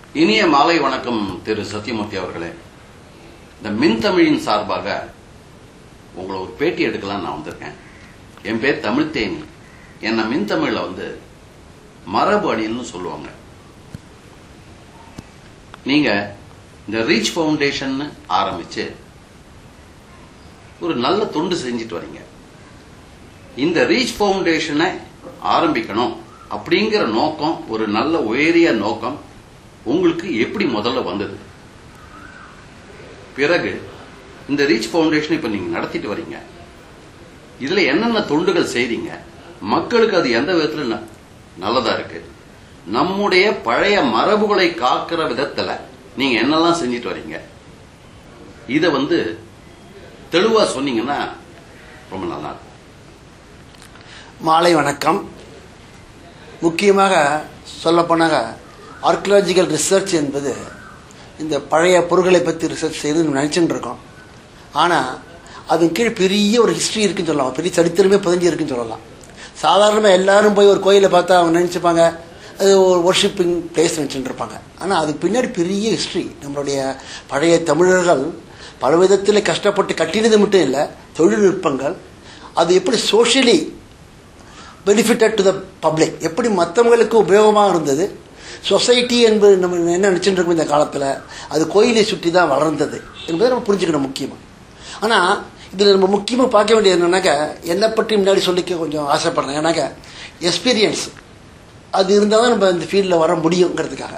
இனிய மாலை வணக்கம் திரு சத்யமூர்த்தி அவர்களே இந்த மின்தமிழின் சார்பாக உங்களை ஒரு பேட்டி எடுக்கலாம் நான் வந்திருக்கேன் என் பேர் தமிழ்த்தேனி என்னை மின்தமிழில் வந்து மரபு அணில்னு சொல்லுவாங்க நீங்க இந்த ரீச் ஃபவுண்டேஷன் ஆரம்பிச்சு ஒரு நல்ல தொண்டு செஞ்சுட்டு வரீங்க இந்த ரீச் ஃபவுண்டேஷனை ஆரம்பிக்கணும் அப்படிங்கிற நோக்கம் ஒரு நல்ல உயரிய நோக்கம் உங்களுக்கு எப்படி முதல்ல வந்தது பிறகு இந்த ரீச் ஃபவுண்டேஷன் இப்ப நீங்க நடத்திட்டு வரீங்க இதுல என்னென்ன தொண்டுகள் செய்றீங்க மக்களுக்கு அது எந்த விதத்துல ந- நல்லதா இருக்கு நம்முடைய பழைய மரபுகளை காக்கிற விதத்துல நீங்க என்னெல்லாம் செஞ்சுட்டு வரீங்க இத வந்து தெளிவா சொன்னீங்கன்னா ரொம்ப நல்லா இருக்கும் மாலை வணக்கம் முக்கியமாக சொல்லப்போனாக ஆர்கியலாஜிக்கல் ரிசர்ச் என்பது இந்த பழைய பொருட்களை பற்றி ரிசர்ச் செய்து நினச்சிட்டு இருக்கோம் ஆனால் அதன் கீழ் பெரிய ஒரு ஹிஸ்ட்ரி இருக்குன்னு சொல்லலாம் பெரிய சரித்திரமே பதிஞ்சு இருக்குன்னு சொல்லலாம் சாதாரணமாக எல்லாரும் போய் ஒரு கோயிலை பார்த்தா அவங்க நினச்சிப்பாங்க அது ஒரு ஒர்ஷிப்பிங் பிளேஸ் நினச்சிட்டு இருப்பாங்க ஆனால் அதுக்கு பின்னாடி பெரிய ஹிஸ்ட்ரி நம்மளுடைய பழைய தமிழர்கள் பல விதத்தில் கஷ்டப்பட்டு கட்டினது மட்டும் இல்லை தொழில்நுட்பங்கள் அது எப்படி socially benefitted to the public எப்படி மற்றவங்களுக்கு உபயோகமாக இருந்தது சொசைட்டி என்பது நம்ம என்ன நினச்சிட்டு இருக்கோம் இந்த காலத்தில் அது கோயிலை சுற்றி தான் வளர்ந்தது என்பதை நம்ம புரிஞ்சுக்கணும் முக்கியமாக ஆனால் இதில் நம்ம முக்கியமாக பார்க்க வேண்டியது என்னன்னாக்கா என்னை பற்றி முன்னாடி சொல்லிக்க கொஞ்சம் ஆசைப்படுறேன் ஏன்னாக்கா எக்ஸ்பீரியன்ஸ் அது இருந்தால் தான் நம்ம இந்த ஃபீல்டில் வர முடியுங்கிறதுக்காக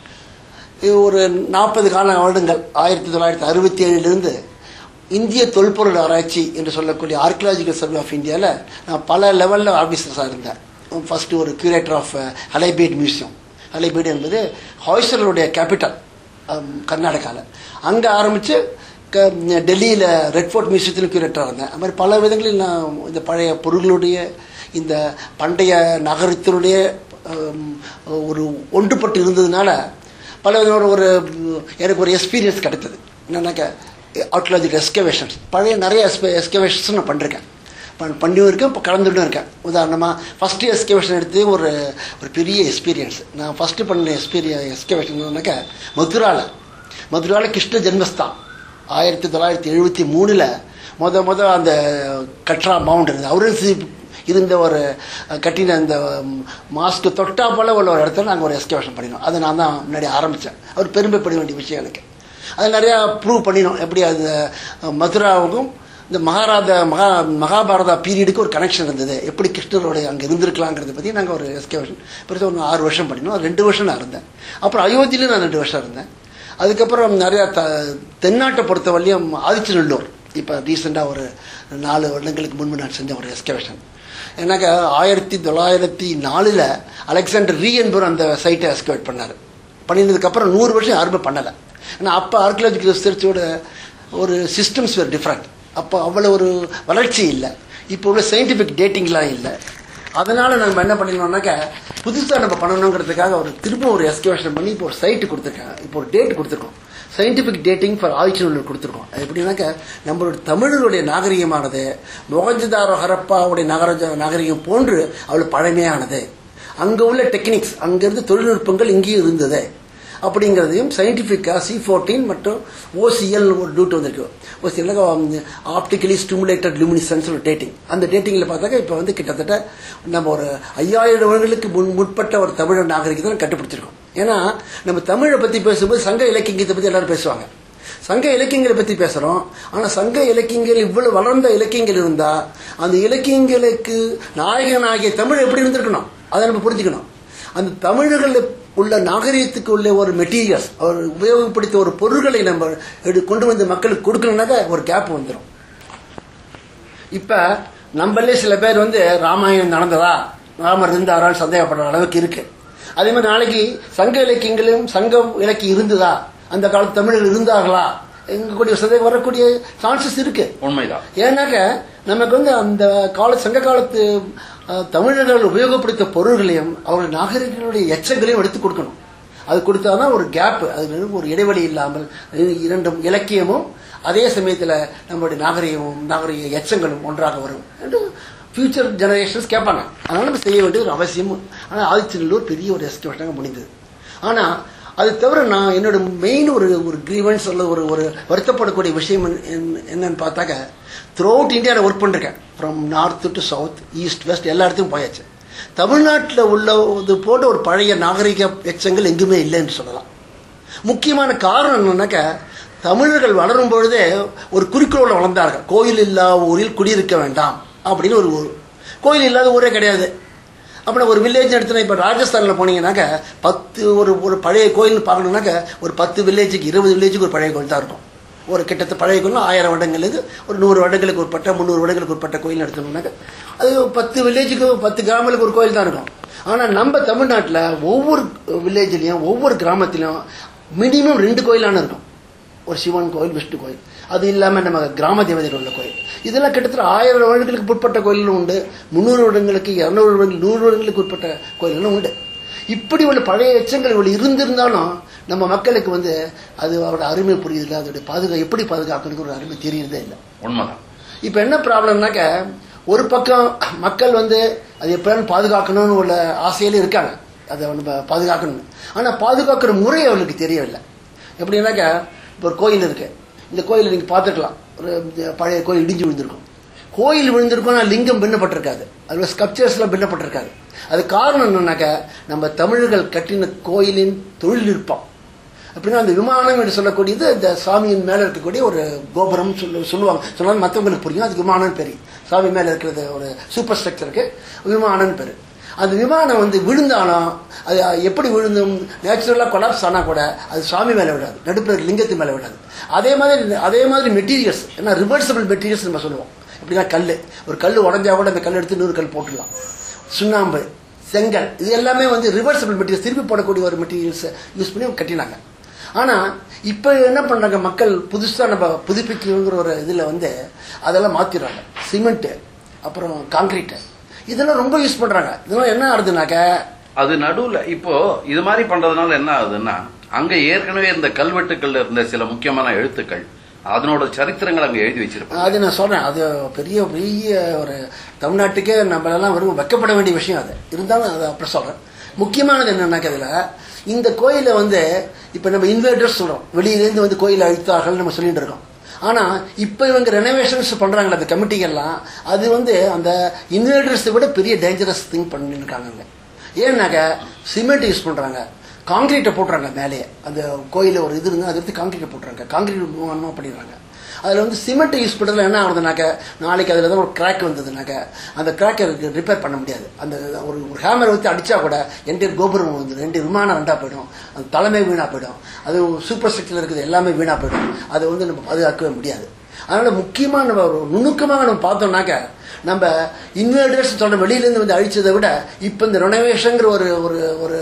இது ஒரு நாற்பது கால வருடங்கள் ஆயிரத்தி தொள்ளாயிரத்தி அறுபத்தி ஏழுலேருந்து இந்திய தொல்பொருள் ஆராய்ச்சி என்று சொல்லக்கூடிய ஆர்கியலாஜிக்கல் சர்வே ஆஃப் இந்தியாவில் நான் பல லெவலில் ஆஃபீஸர்ஸாக இருந்தேன் ஃபஸ்ட்டு ஒரு curator of Halebid museum Halebid என்பது ஹாய்சலருடைய கேபிட்டல் கர்நாடகாவில் அங்கே ஆரம்பித்து க டெல்லியில் ரெட் ஃபோர்ட் மியூசியத்தில் கியூரேட்டராக இருந்தேன் அது மாதிரி பல விதங்களில் நான் இந்த பழைய பொருள்களுடைய இந்த பண்டைய நகரத்தினுடைய ஹம், ஒரு ஒன்றுபட்டு இருந்ததுனால பல விதமான ஒரு எனக்கு ஒரு எக்ஸ்பீரியன்ஸ் கிடைத்தது என்னன்னாக்கா ஆர்கியலாஜிக்கல் எஸ்கவேஷன்ஸ் பழைய நிறைய எஸ்கவேஷன்ஸ் நான் பண்ணிருக்கேன் பண் பண்ணியும் இருக்கேன் இப்போ கலந்துட்டும் இருக்கேன் உதாரணமாக ஃபஸ்ட்டு எஸ்கவேஷன் எடுத்து ஒரு ஒரு பெரிய எக்ஸ்பீரியன்ஸ் நான் ஃபஸ்ட்டு பண்ண எக்ஸ்பீரிய எஸ்கவேஷன்னாக்கா மதுராவில் மதுராவில் கிருஷ்ண ஜென்மஸ்தான் ஆயிரத்தி தொள்ளாயிரத்தி எழுபத்தி மூணில் முத முத அந்த கட்ரா மவுண்ட் இருந்தது அவுரங்கசீப் இருந்த ஒரு அஹ், கட்டின அந்த மாஸ்க்கு தொட்டா போல உள்ள ஒரு இடத்துல நாங்கள் ஒரு எஸ்கவேஷன் பண்ணினோம் அதை நான் தான் முன்னாடி ஆரம்பித்தேன் அவர் பெருமைப்பட வேண்டிய விஷயம் எனக்கு அதை நிறையா ப்ரூவ் பண்ணினோம் எப்படி அது அஹ், மதுராவுக்கும் இந்த மகாராஜா மகா மகாபாரதா பீரியடுக்கு ஒரு கனெக்ஷன் இருந்தது எப்படி கிருஷ்ணருடைய அங்கே இருந்திருக்கலாங்கிறத பற்றி நாங்கள் ஒரு எஸ்கவேஷன் பெருசாக ஒரு ஆறு வருஷம் பண்ணினோம் அது ரெண்டு வருஷம் நான் இருந்தேன் அப்புறம் அயோத்தியிலும் நான் ரெண்டு வருஷம் இருந்தேன் அதுக்கப்புறம் நிறையா த தென்னாட்டை பொறுத்த வரையும் ஆதிச்சநல்லூர் இப்போ ரீசெண்டாக ஒரு நாலு வருடங்களுக்கு முன்பு நான் செஞ்ச ஒரு எஸ்கவேஷன் எனக்கு ஆயிரத்தி தொள்ளாயிரத்தி நாலில் அலெக்சாண்டர் ரீ என்பவர் அந்த சைட்டை எஸ்கவேட் பண்ணார் பண்ணினதுக்கப்புறம் நூறு வருஷம் யாருமே பண்ணலை ஏன்னா அப்போ ஆர்கியலாஜிக்கல் ரிசர்ச்சோட ஒரு சிஸ்டம்ஸ் வேறு டிஃப்ரெண்ட் அப்போ அவ்வளோ ஒரு வளர்ச்சி இல்லை இப்போ உள்ள சயின்டிஃபிக் டேட்டிங்லாம் இல்லை அதனால் நம்ம என்ன பண்ணிடணும்னாக்கா புதுசாக நம்ம பண்ணணுங்கிறதுக்காக ஒரு திரும்ப ஒரு எஸ்கவேஷன் பண்ணி இப்போ ஒரு சைட்டு கொடுத்துருக்காங்க இப்போ ஒரு டேட் கொடுத்துருக்கோம் சயின்டிஃபிக் டேட்டிங் ஃபார் ஆதிச்சநல்லூர் கொடுத்துருக்கோம் அது எப்படின்னாக்கா நம்மளோட தமிழருடைய நாகரிகமானது மொகஞ்சதாரோ ஹரப்பாவுடைய நகர நாகரிகம் போன்று அவ்வளோ பழமையானது அங்கே உள்ள டெக்னிக்ஸ் அங்கேருந்து தொழில்நுட்பங்கள் இங்கேயும் இருந்தது அப்படிங்கிறதையும் சயின்டிஃபிக்காக சி ஃபோர்டீன் மற்றும் ஓசிஎல் ஒரு டூட் வந்திருக்கு ஓசிஎல் ஆப்டிக்கலி ஸ்டிமுலேட்டட் லுமினிசன்ஸ் ஒரு டேட்டிங் அந்த டேட்டிங்கில் பார்த்தாக்க இப்போ வந்து கிட்டத்தட்ட நம்ம ஒரு ஐயாயிரம் வருடங்களுக்கு முன் முற்பட்ட ஒரு தமிழ் நாகரிகத்தை நம்ம கட்டுப்படுத்திருக்கோம் ஏன்னா நம்ம தமிழை பற்றி பேசும்போது சங்க இலக்கியத்தை பற்றி எல்லாரும் பேசுவாங்க சங்க இலக்கியங்களை பற்றி பேசுகிறோம் ஆனால் சங்க இலக்கியங்கள் இவ்வளவு வளர்ந்த இலக்கியங்கள் இருந்தால் அந்த இலக்கியங்களுக்கு நாயகனாகிய தமிழ் எப்படி இருந்திருக்கணும் அதை நம்ம புரிஞ்சுக்கணும் அந்த தமிழர்கள் உள்ள நாகரிகத்துக்கு உள்ள ஒரு மெட்டீரியல்ஸ் அவர் உபயோகப்படுத்த ஒரு பொருள்களை நம்ம எடு கொண்டு வந்து மக்களுக்கு கொடுக்கணும்னாக்க ஒரு கேப் வந்துடும் இப்போ நம்மளே சில பேர் வந்து ராமாயணம் நடந்ததா ராமர் இருந்தாரான்னு சந்தேகப்படுற அளவுக்கு இருக்கு அதே மாதிரி நாளைக்கு சங்க இலக்கியங்களும் சங்க இலக்கியம் இருந்ததா அந்த காலத்து தமிழர்கள் இருந்தார்களா எங்கக்கூடிய சந்தேகம் வரக்கூடிய சான்சஸ் இருக்கு உண்மைதான் ஏன்னாக்க நமக்கு வந்து அந்த கால சங்க காலத்து அஹ், தமிழர்கள் உபயோகப்படுத்த பொருள்களையும் அவர்கள் நாகரிகங்களுடைய எச்சங்களையும் எடுத்து கொடுக்கணும் அது கொடுத்தாதான் ஒரு கேப் அது ஒரு இடைவெளி இல்லாமல் இரண்டும் இலக்கியமும் அதே சமயத்தில் நம்மளுடைய நாகரிகமும் நாகரிக எச்சங்களும் ஒன்றாக வரும் என்று ஃபியூச்சர் ஜெனரேஷன்ஸ் கேட்பாங்க அதனால நம்ம செய்ய வேண்டிய ஒரு அவசியம் ஆனால் ஆதிச்சநல்லூர் பெரிய ஒரு எஸ்டிமேட்டாக முடிந்தது ஆனால் அது தவிர நான் என்னோட மெயின் ஒரு ஒரு கிரீவன்ஸ் அல்ல ஒரு ஒரு வருத்தப்படக்கூடிய விஷயம் என்ன- என்ன- என்னன்னு பார்த்தாக்க த்ரூ அவுட் இந்தியாவில் ஒர்க் பண்ணிருக்கேன் from north to south east west எல்லா இடத்துக்கும் போயாச்சு தமிழ்நாட்டில் உள்ள இது போன்ற ஒரு பழைய நாகரிக எச்சங்கள் எங்குமே இல்லைன்னு சொல்லலாம் முக்கியமான காரணம் என்னன்னாக்க தமிழர்கள் வளரும் பொழுதே ஒரு குறிக்கோளோட வளர்ந்தார்கள் கோயில் இல்லா ஊரில் குடியிருக்க வேண்டாம் அப்படின்னு ஒரு ஊர் கோயில் இல்லாத ஊரே கிடையாது அப்புறம் ஒரு வில்லேஜ் எடுத்துனா இப்போ ராஜஸ்தானில் போனீங்கன்னாக்க பத்து ஒரு ஒரு பழைய கோயில்னு பார்க்கணுன்னாக்க ஒரு பத்து வில்லேஜுக்கு இருபது வில்லேஜுக்கு ஒரு பழைய கோயில் தான் இருக்கும் ஒரு கிட்டத்தட்ட பழைய கோயில் ஆயிரம் வருடங்களுக்கு ஒரு நூறு வருடங்களுக்கு உட்பட்ட முந்நூறு வருடங்களுக்கு உட்பட்ட கோயில் எடுத்தோம்னாக்க அது பத்து வில்லேஜுக்கு பத்து கிராமங்களுக்கு ஒரு கோயில் தான் இருக்கும் ஆனால் நம்ம தமிழ்நாட்டில் ஒவ்வொரு வில்லேஜ்லேயும் ஒவ்வொரு கிராமத்திலையும் மினிமம் ரெண்டு கோயிலான இருக்கும் ஒரு சிவன் கோயில் விஷ்ணு கோயில் அது இல்லாமல் நம்ம கிராம தேவதைகள் உள்ள கோயில் இதெல்லாம் கிட்டத்தட்ட ஆயிரம் வருடங்களுக்கு உட்பட்ட கோயிலும் உண்டு முந்நூறு வருடங்களுக்கு இரநூறு வருடங்கள் நூறு வருடங்களுக்கு உட்பட்ட கோயில்களும் உண்டு இப்படி உள்ள பழைய எச்சங்கள் இவ்வளவு இருந்திருந்தாலும் நம்ம மக்களுக்கு வந்து அது அவரோட அருமை புரியுதில்லை அதோட பாதுகா எப்படி பாதுகாக்கணுங்கிற ஒரு அருமை தெரியறதே இல்லை உண்மைதான் இப்போ என்ன ப்ராப்ளம்னாக்க ஒரு பக்கம் மக்கள் வந்து அது எப்படியாலும் பாதுகாக்கணும்னு உள்ள ஆசையில இருக்காங்க அதை நம்ம பாதுகாக்கணும்னு ஆனால் பாதுகாக்கிற முறை அவர்களுக்கு தெரியவில்லை எப்படின்னாக்க இப்போ ஒரு கோயில் இருக்கு இந்த கோயிலை நீங்கள் பார்த்துக்கலாம் ஒரு இந்த பழைய கோயில் இடிஞ்சு விழுந்திருக்கும் கோயில் விழுந்திருக்கும் ஆனால் லிங்கம் பின்னப்பட்டிருக்காது அதில் ஸ்கல்ப்சர்ஸ்லாம் பின்னப்பட்டிருக்காது அது காரணம் என்னன்னாக்க நம்ம தமிழர்கள் கட்டின கோயிலின் தொழில்நுட்பம் அப்படின்னா அந்த விமானம் என்று சொல்லக்கூடியது இந்த சாமியின் மேலே இருக்கக்கூடிய ஒரு கோபுரம் சொல்லு சொல்லுவாங்க சொன்னாலும் மற்றவங்களுக்கு புரியும் அது விமானம் பேரு சாமி மேலே இருக்கிறது ஒரு சூப்பர் ஸ்ட்ரக்சருக்கு விமானம்னு பேரு அந்த விமானம் வந்து விழுந்தாலும் அது எப்படி விழுந்தும் நேச்சுரலாக கொலாப்ஸ் ஆனால் கூட அது சாமி மேலே விடாது நடுப்புற லிங்கத்து மேலே விடாது அதே மாதிரி அதே மாதிரி மெட்டீரியல்ஸ் ஏன்னா ரிவர்சபிள் மெட்டீரியல்ஸ் நம்ம சொல்லுவோம் எப்படின்னா கல் ஒரு கல் உடஞ்சா கூட அந்த கல் எடுத்து இன்னொரு கல் போட்டுடலாம் சுண்ணாம்பு செங்கல் இது எல்லாமே வந்து ரிவர்சபிள் மெட்டீரியல்ஸ் திருப்பி போடக்கூடிய ஒரு மெட்டீரியல்ஸ் யூஸ் பண்ணி கட்டினாங்க ஆனால் இப்போ என்ன பண்ணுறாங்க மக்கள் புதுசாக நம்ம புதுப்பிக்கணுங்கிற ஒரு இதில் வந்து அதெல்லாம் மாற்றிடுறாங்க சிமெண்ட்டு அப்புறம் காங்கிரீட்டு இதெல்லாம் ரொம்ப யூஸ் பண்ணுறாங்க இதெல்லாம் என்ன ஆகுதுனாக்க அது நடுவுல இப்போ இது மாதிரி பண்றதுனால என்ன ஆகுதுன்னா அங்க ஏற்கனவே இருந்த கல்வெட்டுக்கள்ல இருந்த சில முக்கியமான எழுத்துக்கள் அதனோட சரித்திரங்கள் அங்க எழுதி வச்சிருப்பாங்க அது நான் சொல்கிறேன் அது பெரிய பெரிய ஒரு தமிழ்நாட்டுக்கே நம்மளெல்லாம் வெறும் வெக்கப்பட வேண்டிய விஷயம் அது இருந்தாலும் அதை அப்படி சொல்கிறேன் முக்கியமானது என்னன்னாக்க அதில் இந்த கோயிலை வந்து இப்போ நம்ம இன்வேர்டர்ஸ் சொல்கிறோம் வெளியிலேருந்து வந்து கோயிலை அழித்தார்கள் நம்ம சொல்லிட்டு இருக்கோம் ஆனால் இப்போ இவங்க ரெனோவேஷன்ஸ் பண்ணுறாங்களே அந்த கமிட்டிகள்லாம் அது வந்து அந்த இன்வேர்டர்ஸை விட பெரிய டேஞ்சரஸ் திங் பண்ணியிருக்காங்க ஏன்னாக்க சிமெண்ட் யூஸ் பண்ணுறாங்க காங்கிரீட்டை போட்டுறாங்க மேலேயே அந்த கோயிலில் ஒரு இது இருந்து அதை எடுத்து காங்கிரீட்டை போட்டுறாங்க காங்கிரீட் மூலமாக பண்ணிடுறாங்க அதில் வந்து சிமெண்ட்டை யூஸ் பண்ணுறதுல என்ன ஆகுதுனாக்க நாளைக்கு அதில் தான் ஒரு கிராக் வந்ததுனாக்க அந்த கிராக்கை ரிப்பேர் பண்ண முடியாது அந்த ஒரு ஒரு ஹேமரை வச்சு அடித்தா கூட என்டையர் கோபுரம் வந்து ரெண்டு விமானம் ரெண்டாக போயிடும் அந்த தலைமை வீணாக போயிடும் அது சூப்பர் ஸ்ட்ரக்சரில் இருக்குது எல்லாமே வீணாக போயிடும் அதை வந்து நம்ம பாதுகாக்கவே முடியாது அதனால் முக்கியமாக நம்ம ஒரு நுணுக்கமாக நம்ம பார்த்தோம்னாக்க நம்ம இன்வேர்டர்ஸ் சொல்ற வெளியிலேருந்து வந்து அழிச்சதை விட இப்போ இந்த ரெனோவேஷனுங்கிற ஒரு ஒரு ஒரு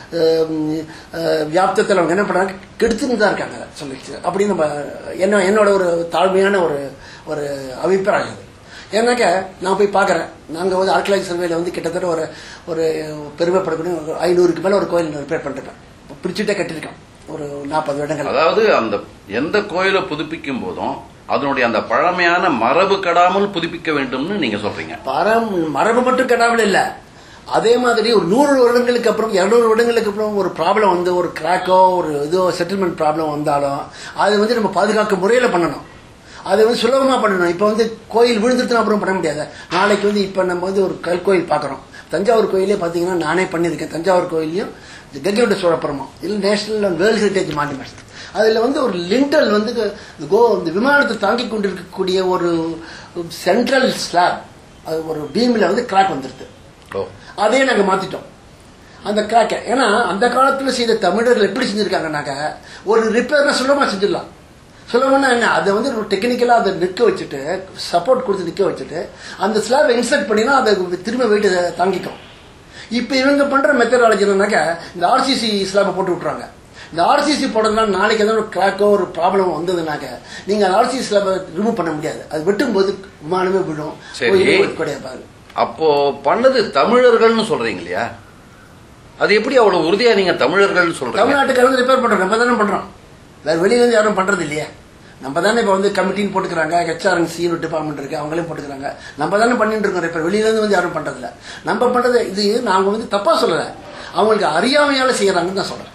வியாப்தத்தில் அவங்க என்ன பண்ணுறாங்க கெடுத்துன்னு தான் இருக்காங்க சொல்லிச்சு அப்படின்னு நம்ம என்ன என்னோட ஒரு தாழ்மையான ஒரு ஒரு அபிப்பிராயம் அது ஏன்னாக்க நான் போய் பார்க்குறேன் நாங்கள் வந்து ஆர்கிலாஜி சர்வேல வந்து கிட்டத்தட்ட ஒரு ஒரு பெருமைப்படக்கூடிய ஒரு ஐநூறுக்கு மேலே ஒரு கோயில் ரிப்பேர் பண்ணிருக்கேன் பிடிச்சிட்டே கட்டியிருக்கேன் ஒரு நாற்பது வருடங்கள் அதாவது அந்த எந்த கோயிலை புதுப்பிக்கும் போதும் அதனுடைய அந்த பழமையான மரபு கடாமல் புதுப்பிக்க வேண்டும்னு நீங்க சொல்றீங்க பரம் மரபு மட்டும் கெடாமல் இல்லை அதே மாதிரி ஒரு நூறு வருடங்களுக்கு அப்புறம் இரநூறு வருடங்களுக்கு அப்புறம் ஒரு ப்ராப்ளம் வந்து ஒரு கிராக்கோ ஒரு இதோ செட்டில்மெண்ட் ப்ராப்ளம் வந்தாலும் அது வந்து நம்ம பாதுகாக்க முறையில் பண்ணணும் அதை வந்து சுலபமாக பண்ணணும் இப்போ வந்து கோயில் விழுந்துட்டுனா அப்புறம் பண்ண முடியாது நாளைக்கு வந்து இப்போ நம்ம வந்து ஒரு கல் கோயில் பார்க்குறோம் தஞ்சாவூர் கோயிலே பார்த்தீங்கன்னா நானே பண்ணியிருக்கேன் தஞ்சாவூர் கோயிலையும் கங்கோட சோழப்புறமும் இல்லை national and world heritage monuments அதில் வந்து ஒரு லிண்டல் வந்து இந்த கோ இந்த விமானத்தை தாங்கி கொண்டிருக்கக்கூடிய ஒரு சென்ட்ரல் ஸ்லாப் அது ஒரு பீமில் வந்து கிராக் வந்துடுது ஓ அதையே நாங்கள் மாற்றிட்டோம் அந்த கிராக்கை ஏன்னா அந்த காலத்தில் செய்த தமிழர்கள் எப்படி செஞ்சுருக்காங்கனாக்க ஒரு ரிப்பேர்னா சுலபமாக செஞ்சிடலாம் சுலபம்னா என்ன அதை வந்து ஒரு டெக்னிக்கலாக அதை நிற்க வச்சுட்டு சப்போர்ட் கொடுத்து நிற்க வச்சுட்டு அந்த ஸ்லாபை இன்சர்ட் பண்ணினா அதை திரும்ப வெயிட்டு தாங்கிக்கும் இப்போ இவங்க பண்ணுற மெத்தடாலஜி என்னன்னாக்க இந்த ஆர்சிசி ஸ்லாபை போட்டு விட்றாங்க இந்த ஆர்சிசி போடுறதுனால நாளைக்கு ஏதாவது ஒரு கிராக்கோ ஒரு ப்ராப்ளம் வந்ததுனாக்க நீங்கள் அந்த ஆர்சிசி ஸ்லாபை ரிமூவ் பண்ண முடியாது அது வெட்டும் போது விமானமே விடும் சரி. கோயிலே கிடையாது அப்போ பண்ணது தமிழர்கள்னு சொல்றீங்க இல்லையா அது எப்படி அவ்வளவு உறுதியா நீங்க தமிழர்கள்னு சொல்றீங்க தமிழ்நாட்டுக்காரங்க ரிப்பேர் பண்றோம் நம்ம தானே பண்றோம் வேற வெளியில இருந்து யாரும் பண்றது இல்லையா நம்ம தானே இப்போ வந்து கமிட்டின்னு போட்டுக்கிறாங்க ஹெச்ஆர்என்சி ஒரு டிபார்ட்மெண்ட் இருக்கு அவங்களே போட்டுக்கிறாங்க நம்ம தானே பண்ணிட்டு இருக்கோம் ரிப்பேர் வெளியில இருந்து வந்து யாரும் பண்றதில்ல நம்ம பண்றது இது நாங்க வந்து தப்பா சொல்லல அவங்களுக்கு அறியாமையால செய்யறாங்கன்னு தான் சொல்றேன்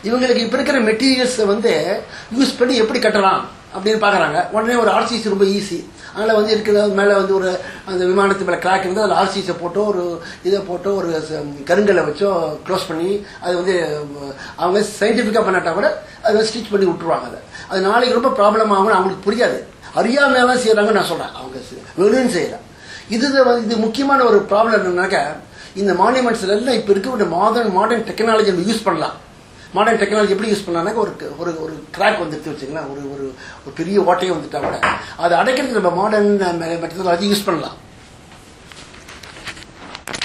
இவங்களுக்கு இப்போ இருக்கிற மெட்டீரியல்ஸை வந்து யூஸ் பண்ணி எப்படி கட்டலாம் அப்படின்னு பார்க்குறாங்க உடனே ஒரு ஆர்சிசி ரொம்ப ஈஸி அதில் வந்து இருக்கிற மேலே வந்து ஒரு அந்த விமானத்து மேலே கிராக் இருந்தால் அதில் ஆர்சிஸை போட்டோ ஒரு இதை போட்டோ ஒரு ச- கருங்கல்லை வச்சோ க்ளோஸ் பண்ணி அது வந்து அஹ், அவங்க சயின்டிஃபிக்காக பண்ணாட்டா கூட அதை வந்து ஸ்டிச் பண்ணி விட்டுருவாங்க அதை அது நாளைக்கு ரொம்ப ப்ராப்ளம் ஆகும்னு அவங்களுக்கு புரியாது அறியாமையாக தான் செய்கிறாங்கன்னு நான் சொல்கிறேன் அவங்க வேணும்னு செய்யல இது வந்து இது முக்கியமான ஒரு ப்ராப்ளம் என்னன்னாக்கா இந்த மானியூமெண்ட்ஸ்ல எல்லாம் இப்போ இருக்க மாடர்ன் மாடர்ன் டெக்னாலஜி நம்ம யூஸ் பண்ணலாம் மாடர்ன் டெக்னாலஜி எப்படி யூஸ் பண்ணலாம்னா ஒரு ஒரு ஒரு கிராக் வந்துட்டு வச்சுங்களேன் ஒரு ஒரு ஒரு பெரிய ஓட்டையை வந்துட்டா கூட அதை அடைக்கிறதுக்கு நம்ம மாடர்ன் மெத்தடாலஜி யூஸ் பண்ணலாம்